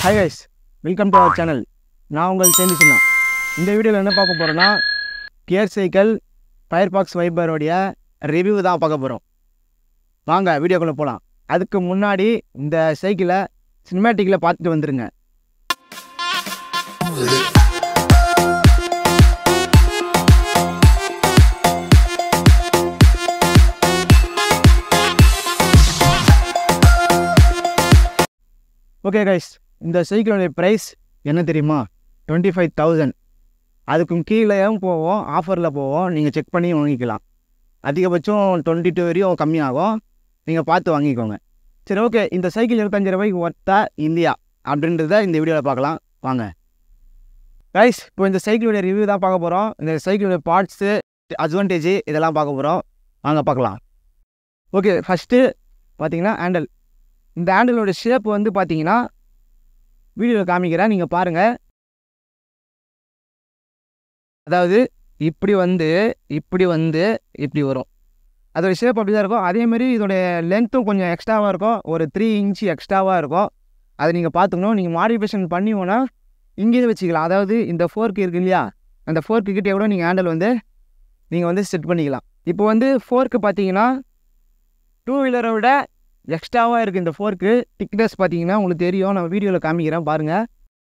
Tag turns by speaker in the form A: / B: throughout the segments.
A: hi guys welcome to our channel நான் உங்கள் சேந்தி சின்ன இந்த வீடியோவில் என்ன பார்க்க போகிறோன்னா கியர் சைக்கிள் ஃபயர் பாக்ஸ் வைபரோடைய ரிவ்யூ தான் பார்க்க போகிறோம் வாங்க வீடியோக்குள்ளே போகலாம் அதுக்கு முன்னாடி இந்த சைக்கிளை சினிமேட்டிக்கில் பார்த்துட்டு வந்துருங்க ஓகே கைஸ் இந்த சைக்கிளோடைய ப்ரைஸ் என்ன தெரியுமா டுவெண்ட்டி ஃபைவ் தௌசண்ட் அதுக்கும் கீழேயும் போவோம் ஆஃபரில் போவோம் நீங்கள் செக் பண்ணி வாங்கிக்கலாம் அதிகபட்சம் டுவெண்ட்டி டூ வரையும் கம்மியாகும் நீங்கள் பார்த்து வாங்கிக்கோங்க சரி ஓகே இந்த சைக்கிள் இருபத்தஞ்சு ரூபாய்க்கு ஒர்த்தா இந்தியா அப்படின்றத இந்த வீடியோவில் பார்க்கலாம் வாங்க கைஸ் இப்போ இந்த சைக்கிளோட ரிவ்யூ தான் பார்க்க போகிறோம் இந்த சைக்கிளோட பார்ட்ஸு அட்வான்டேஜ் இதெல்லாம் பார்க்க போகிறோம் வாங்க பார்க்கலாம் ஓகே ஃபஸ்ட்டு பார்த்தீங்கன்னா ஹேண்டல் இந்த ஹேண்டலோட ஷேப் வந்து பார்த்தீங்கன்னா வீடியோவில் காமிக்கிறேன் நீங்கள் பாருங்கள் அதாவது இப்படி வந்து இப்படி வந்து இப்படி வரும் அதோட ஷேப் அப்படி தான் இருக்கும் அதேமாரி இதோடைய லென்த்தும் கொஞ்சம் எக்ஸ்ட்ராவாக இருக்கும் ஒரு த்ரீ இன்ச்சு எக்ஸ்ட்ராவாக இருக்கும் அதை நீங்கள் பார்த்துக்கணும் நீங்கள் மாடிஃபிகேஷன் பண்ணிவோன்னா இங்கேயே வச்சுக்கலாம் அதாவது இந்த ஃபோர்க் இருக்கு இல்லையா அந்த ஃபோர்க்கு கிட்டே கூட நீங்கள் ஹேண்டில் வந்து நீங்கள் வந்து செட் பண்ணிக்கலாம் இப்போ வந்து ஃபோர்க்கு பார்த்தீங்கன்னா டூ வீலரை விட எக்ஸ்ட்ராவாக இருக்குது இந்த ஃபோர்க்கு திக்னஸ் பார்த்தீங்கன்னா உங்களுக்கு தெரியும் நான் வீடியோவில் காமிக்கிறேன் பாருங்கள்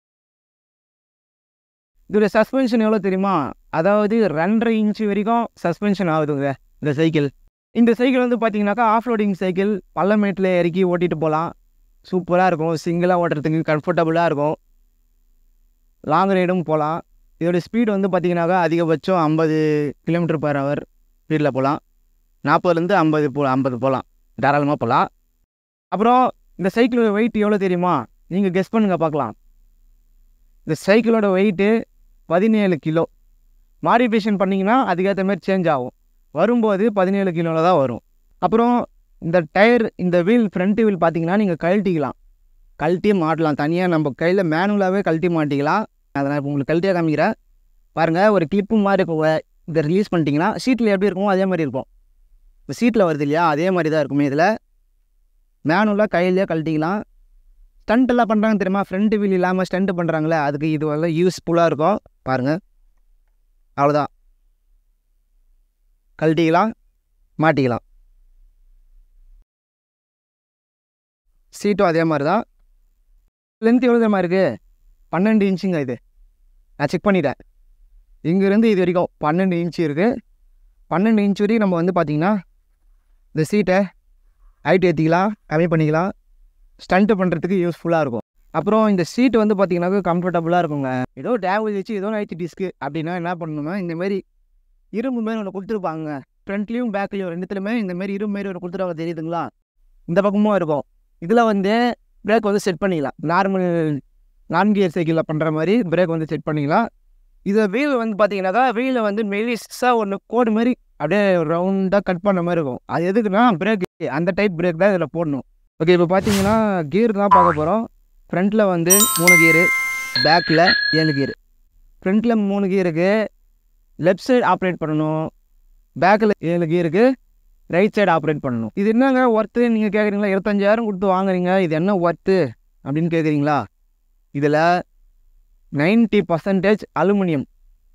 A: இதோட சஸ்பென்ஷன் எவ்வளோ தெரியுமா அதாவது ரெண்டரை இன்ச்சு வரைக்கும் சஸ்பென்ஷன் ஆகுதுங்க இந்த சைக்கிள் இந்த சைக்கிள் வந்து பார்த்தீங்கன்னாக்கா ஆஃப் ரோடிங் சைக்கிள் பள்ளமேட்டில் இறக்கி ஓட்டிகிட்டு போகலாம் சூப்பராக இருக்கும் சிங்கிளாக ஓட்டுறதுக்கு கம்ஃபர்டபுளாக இருக்கும் லாங் ரைடும் போகலாம் இதோட ஸ்பீடு வந்து பார்த்தீங்கன்னாக்கா அதிகபட்சம் ஐம்பது கிலோமீட்டர் பர் ஹவர் ஸ்பீடில் போகலாம் நாற்பதுலேருந்து ஐம்பது போ ஐம்பது போகலாம் தாராளமாக போகலாம் அப்புறம் இந்த சைக்கிளோட வெயிட் எவ்வளோ தெரியுமா நீங்கள் கெஸ் பண்ணுங்கள் பார்க்கலாம் இந்த சைக்கிளோட வெயிட்டு பதினேழு கிலோ மாடிஃபிகேஷன் பண்ணிங்கன்னா அதுக்கேற்ற மாதிரி சேஞ்ச் ஆகும் வரும்போது பதினேழு கிலோவில் தான் வரும் அப்புறம் இந்த டயர் இந்த வீல் ஃப்ரண்ட் வீல் பார்த்தீங்கன்னா நீங்கள் கழட்டிக்கலாம் கழட்டி மாட்டலாம் தனியாக நம்ம கையில் மேனுவலாகவே கழட்டி மாட்டிக்கலாம் அதை நான் இப்போ உங்களுக்கு கழட்டியாக காமிக்கிறேன் பாருங்கள் ஒரு கிளிப்பு மாதிரி இருக்கும் இதை ரிலீஸ் பண்ணிட்டீங்கன்னா சீட்டில் எப்படி இருக்குமோ அதே மாதிரி இருக்கும் இப்போ சீட்டில் வருது இல்லையா அதே மாதிரி தான் இருக்குமே இதில் மேனுவலாக கையிலேயே கழட்டிக்கலாம் ஸ்டண்ட் எல்லாம் பண்ணுறாங்க தெரியுமா ஃப்ரண்ட் வீல் இல்லாமல் ஸ்டண்ட் பண்ணுறாங்களே அதுக்கு இது வந்து யூஸ்ஃபுல்லாக இருக்கும் பாருங்கள் அவ்வளோதான் கழட்டிக்கலாம் மாட்டிக்கலாம் சீட்டும் அதே மாதிரி தான் லென்த் எவ்வளோ தெரியுமா இருக்குது பன்னெண்டு இன்ச்சுங்க இது நான் செக் பண்ணிட்டேன் இங்கேருந்து இது வரைக்கும் பன்னெண்டு இன்ச்சு இருக்குது பன்னெண்டு இன்ச் வரைக்கும் நம்ம வந்து பார்த்திங்கன்னா இந்த சீட்டை ஹைட் ஏற்றிக்கலாம் கம்மி பண்ணிக்கலாம் ஸ்டண்ட்டு பண்ணுறதுக்கு யூஸ்ஃபுல்லாக இருக்கும் அப்புறம் இந்த சீட்டு வந்து பார்த்தீங்கன்னாக்கா கம்ஃபர்டபுளாக இருக்குங்க ஏதோ டேமேஜ் வச்சு ஏதோ நைட்டு டிஸ்க்கு அப்படின்னா என்ன பண்ணணும்னா இந்தமாரி இரும்பு மாரி ஒன்று கொடுத்துருப்பாங்க ஃப்ரண்ட்லேயும் பேக்லேயும் ரெண்டுத்துலையுமே இந்தமாரி இரும்பு மாரி ஒன்று கொடுத்துருவாங்க தெரியுதுங்களா இந்த பக்கமும் இருக்கும் இதில் வந்து பிரேக் வந்து செட் பண்ணிக்கலாம் நார்மல் நான் கியர் சைக்கிளில் பண்ணுற மாதிரி பிரேக் வந்து செட் பண்ணிக்கலாம் இதை வீல் வந்து பார்த்தீங்கன்னாக்கா வீலை வந்து மெலிஸாக ஒன்று கோடு மாதிரி அப்படியே ரவுண்டாக கட் பண்ண மாதிரி இருக்கும் அது எதுக்குன்னா பிரேக் அந்த டைப் பிரேக் தான் இதில் போடணும் ஓகே இப்போ பார்த்தீங்கன்னா கியர் தான் பார்க்க போகிறோம் ஃப்ரண்ட்டில் வந்து மூணு கியரு பேக்கில் ஏழு கியரு ஃப்ரண்ட்டில் மூணு கியருக்கு லெஃப்ட் சைடு ஆப்ரேட் பண்ணணும் பேக்கில் ஏழு கியருக்கு ரைட் சைடு ஆப்ரேட் பண்ணணும் இது என்னங்க ஒர்த்து நீங்கள் கேட்குறீங்களா இருபத்தஞ்சாயிரம் கொடுத்து வாங்குறீங்க இது என்ன ஒர்த்து அப்படின்னு கேட்குறீங்களா இதில் நைன்ட்டி பர்சன்டேஜ் அலுமினியம்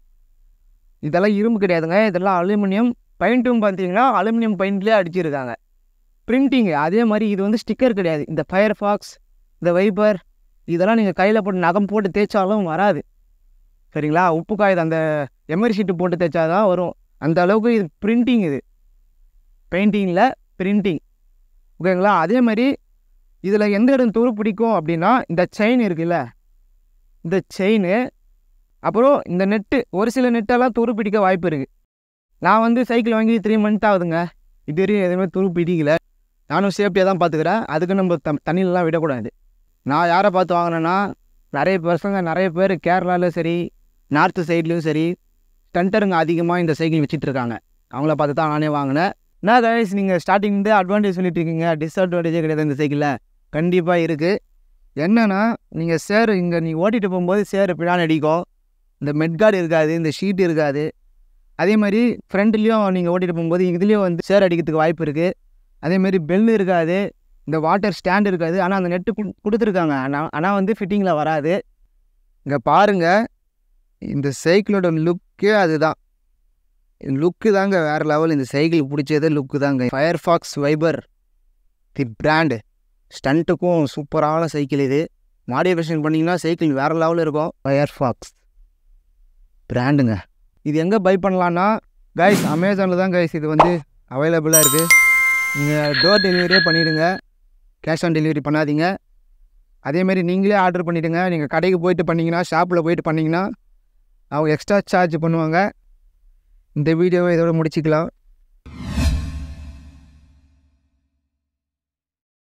A: இதெல்லாம் இரும்பு கிடையாதுங்க இதெல்லாம் அலுமினியம் பெயிண்ட்டும் பார்த்தீங்கன்னா அலுமினியம் பெயிண்ட்லேயே அடிச்சிருக்காங்க பிரிண்டிங்கு அதே மாதிரி இது வந்து ஸ்டிக்கர் கிடையாது இந்த ஃபயர் ஃபாக்ஸ் இந்த வைப்பர் இதெல்லாம் நீங்கள் கையில் போட்டு நகம் போட்டு தேய்ச்சாலும் வராது சரிங்களா உப்பு காயுது அந்த எமரி ஷீட்டு போட்டு தேய்ச்சா தான் வரும் அந்த அளவுக்கு இது பிரிண்டிங் இது பெயிண்டிங்கில் பிரிண்டிங் ஓகேங்களா அதே மாதிரி இதில் எந்த இடம் துரு பிடிக்கும் அப்படின்னா இந்த செயின் இருக்குல்ல இந்த செயின் அப்புறம் இந்த நெட்டு ஒரு சில நெட்டெல்லாம் துரு பிடிக்க வாய்ப்பு இருக்குது நான் வந்து சைக்கிள் வாங்கி த்ரீ மந்த் ஆகுதுங்க இது வரையும் எதுவுமே துரு பிடிக்கல நானும் சேஃப்டியாக தான் பார்த்துக்கிறேன் அதுக்கு நம்ம த தண்ணியிலலாம் விடக்கூடாது நான் யாரை பார்த்து வாங்கினேன்னா நிறைய பசங்க நிறைய பேர் கேரளாவில் சரி நார்த்து சைட்லேயும் சரி ஸ்டண்டருங்க அதிகமாக இந்த சைக்கிள் வச்சுட்ருக்காங்க அவங்கள பார்த்து தான் நானே வாங்கினேன் என்ன கைஸ் நீங்கள் ஸ்டார்டிங்லேருந்து அட்வான்டேஜ் சொல்லிட்டு இருக்கீங்க டிஸ்அட்வான்டேஜே கிடையாது இந்த சைக்கிளில் கண்டிப்பாக இருக்குது என்னென்னா நீங்கள் சேர் இங்கே நீங்கள் ஓட்டிகிட்டு போகும்போது சேர் பின்னாடி அடிக்கும் இந்த மெட்கார்டு இருக்காது இந்த ஷீட் இருக்காது அதே மாதிரி ஃப்ரண்ட்லேயும் நீங்கள் ஓட்டிகிட்டு போகும்போது இதுலேயும் வந்து சேர் அடிக்கிறதுக்கு வாய்ப்பு இருக்குது அதேமாரி பெல் இருக்காது இந்த வாட்டர் ஸ்டாண்ட் இருக்காது ஆனால் அந்த நெட்டு கொடுத்துருக்காங்க ஆனால் ஆனால் வந்து ஃபிட்டிங்கில் வராது இங்கே பாருங்கள் இந்த சைக்கிளோட லுக்கே அதுதான் லுக்கு தாங்க வேறு லெவல் இந்த சைக்கிள் பிடிச்சதே லுக்கு தாங்க Firefox Viper the brand ஸ்டண்ட்டுக்கும் சூப்பரான சைக்கிள் இது மாடிஃபிகேஷன் பண்ணிங்கன்னா சைக்கிள் வேறு லெவலில் இருக்கும் ஃபயர் ஃபாக்ஸ் பிராண்டுங்க இது எங்கே பை பண்ணலான்னா கைஸ் அமேசானில் தான் கைஸ் இது வந்து அவைலபிளாக இருக்குது நீங்கள் டோர் டெலிவரியே பண்ணிவிடுங்க கேஷ் ஆன் டெலிவரி பண்ணாதீங்க அதேமாரி நீங்களே ஆர்டர் பண்ணிவிடுங்க நீங்கள் கடைக்கு போயிட்டு பண்ணிங்கன்னா ஷாப்பில் போயிட்டு பண்ணிங்கன்னா அவங்க எக்ஸ்ட்ரா சார்ஜ் பண்ணுவாங்க இந்த வீடியோவை இதோட முடிச்சிக்கலாம்